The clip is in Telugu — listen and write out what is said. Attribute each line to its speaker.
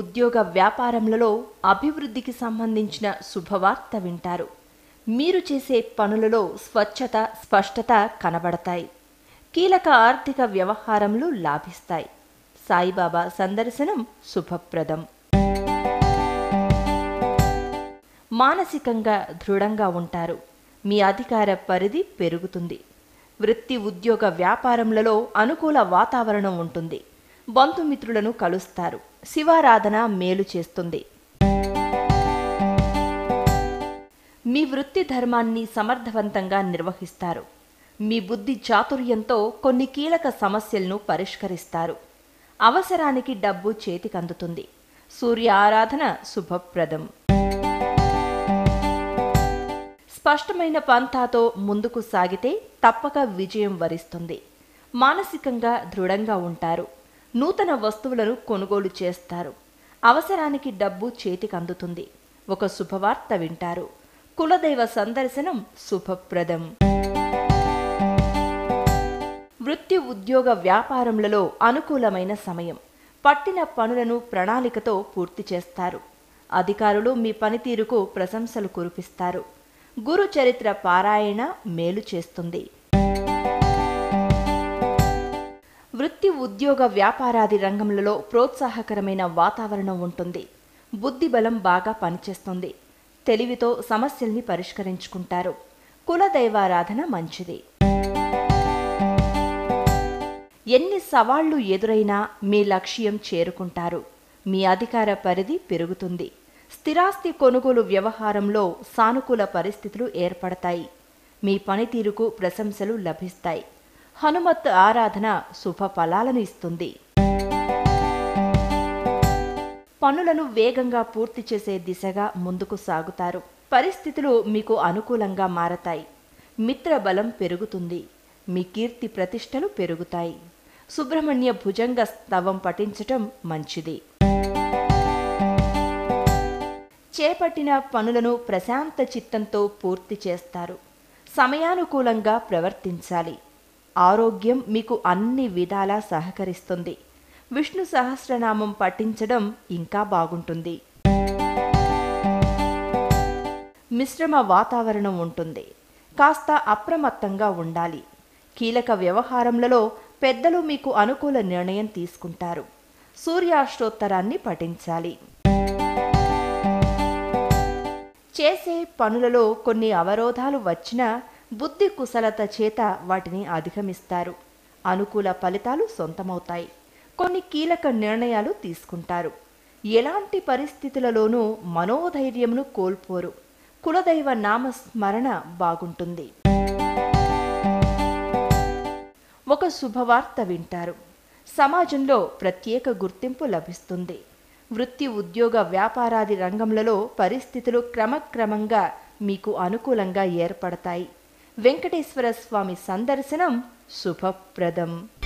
Speaker 1: ఉద్యోగ వ్యాపారములలో అభివృద్ధికి సంబంధించిన శుభవార్త వింటారు మీరు చేసే పనులలో స్వచ్ఛత స్పష్టత కనబడతాయి కీలక ఆర్థిక వ్యవహారములు లాభిస్తాయి సాయిబాబా సందర్శనం శుభప్రదం మానసికంగా దృఢంగా ఉంటారు మీ అధికార పరిధి పెరుగుతుంది వృత్తి ఉద్యోగ వ్యాపారములలో అనుకూల వాతావరణం ఉంటుంది బంధుమిత్రులను కలుస్తారు శివారాధన మేలు చేస్తుంది మీ వృత్తి ధర్మాన్ని సమర్థవంతంగా నిర్వహిస్తారు మీ బుద్ధి చాతుర్యంతో కొన్ని కీలక సమస్యలను పరిష్కరిస్తారు అవసరానికి డబ్బు చేతికందుతుంది సూర్య ఆరాధన శుభప్రదం స్పష్టమైన పంథాతో ముందుకు సాగితే తప్పక విజయం వరిస్తుంది మానసికంగా దృఢంగా ఉంటారు నూతన వస్తువులను కొనుగోలు చేస్తారు అవసరానికి డబ్బు చేతికందుతుంది ఒక శుభవార్త వింటారు కులదైవ సందర్శనం శుభప్రదం వృత్తి ఉద్యోగ వ్యాపారములలో అనుకూలమైన సమయం పట్టిన పనులను ప్రణాళికతో పూర్తి చేస్తారు అధికారులు మీ పనితీరుకు ప్రశంసలు కురిపిస్తారు గురు చరిత్ర పారాయణ మేలు చేస్తుంది వృత్తి ఉద్యోగ వ్యాపారాది రంగములలో ప్రోత్సాహకరమైన వాతావరణం ఉంటుంది బుద్ధి బలం బాగా పనిచేస్తుంది తెలివితో సమస్యల్ని పరిష్కరించుకుంటారు కులదైవారాధన మంచిది ఎన్ని సవాళ్లు ఎదురైనా మీ లక్ష్యం చేరుకుంటారు మీ అధికార పరిధి పెరుగుతుంది స్థిరాస్తి కొనుగోలు వ్యవహారంలో సానుకూల పరిస్థితులు ఏర్పడతాయి మీ పనితీరుకు ప్రశంసలు లభిస్తాయి హనుమత్ ఆరాధన శుభ ఫలాలను ఇస్తుంది పనులను వేగంగా పూర్తి చేసే దిశగా ముందుకు సాగుతారు పరిస్థితులు మీకు అనుకూలంగా మారతాయి మిత్ర బలం పెరుగుతుంది మీ కీర్తి ప్రతిష్టలు పెరుగుతాయి సుబ్రహ్మణ్య భుజంగ స్తవం పఠించటం మంచిది చేపట్టిన పనులను ప్రశాంత చిత్తంతో పూర్తి చేస్తారు సమయానుకూలంగా ప్రవర్తించాలి ఆరోగ్యం మీకు అన్ని విధాలా సహకరిస్తుంది విష్ణు సహస్రనామం పఠించడం ఇంకా బాగుంటుంది మిశ్రమ వాతావరణం ఉంటుంది కాస్త అప్రమత్తంగా ఉండాలి కీలక వ్యవహారములలో పెద్దలు మీకు అనుకూల నిర్ణయం తీసుకుంటారు సూర్యాష్టోత్తరాన్ని పఠించాలి చేసే పనులలో కొన్ని అవరోధాలు వచ్చినా బుద్ధి కుశలత చేత వాటిని అధిగమిస్తారు అనుకూల ఫలితాలు సొంతమవుతాయి కొన్ని కీలక నిర్ణయాలు తీసుకుంటారు ఎలాంటి పరిస్థితులలోనూ మనోధైర్యంను కోల్పోరు కులదైవ నామస్మరణ బాగుంటుంది ఒక శుభవార్త వింటారు సమాజంలో ప్రత్యేక గుర్తింపు లభిస్తుంది వృత్తి ఉద్యోగ వ్యాపారాది రంగములలో పరిస్థితులు క్రమక్రమంగా మీకు అనుకూలంగా ఏర్పడతాయి వెంకటేశ్వర స్వామి సందర్శనం శుభప్రదం